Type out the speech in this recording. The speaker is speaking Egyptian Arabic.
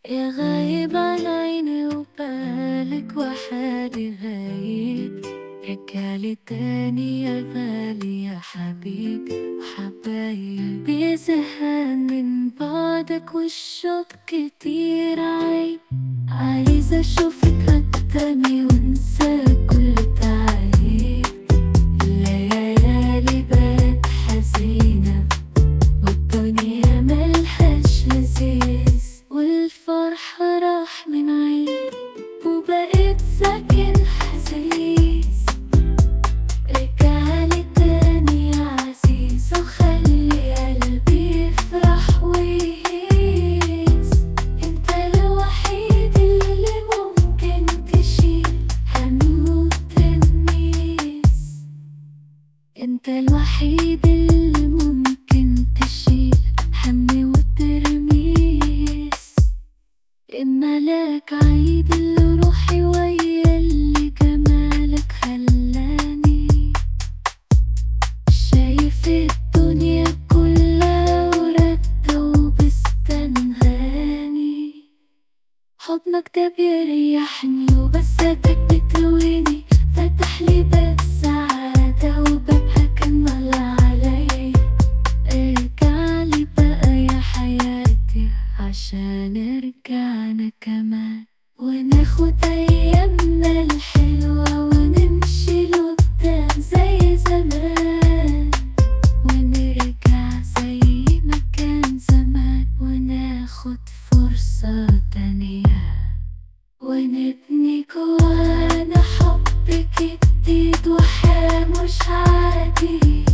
يا غايب عن عيني وبالك وحالي غايب رجعلي تاني يا غالي يا حبيبي وحبايبي زهقان من بعدك والشوق كتير عيب عايزة أشوفك قدامي وانسى كل تعيب الليالي بقت حزينة والدنيا ملهاش لذيذ والفرح راح من عيني وبقيت ساكن حزيز رجعلي تاني يا عزيز وخلي قلبي يفرح ويهيس انت الوحيد اللي ممكن تشيل هم وترميس انت الوحيد اللي ممكن تشيل همي وترميس الملاك عيد اللي روحي ويا اللي جمالك خلاني شايف الدنيا كلها وردة وبستنهاني حضنك ده بيريحني وبساتك بترويني فتح لي باب السعادة وبابها كان مولع عليا ارجعلي بقى يا حياتي عشان رجعنا كمان وناخد أيامنا الحلوة ونمشي لقدام زي زمان ونرجع زي ما كان زمان وناخد فرصة تانية ونبني جوانا حب جديد وحياة مش عادي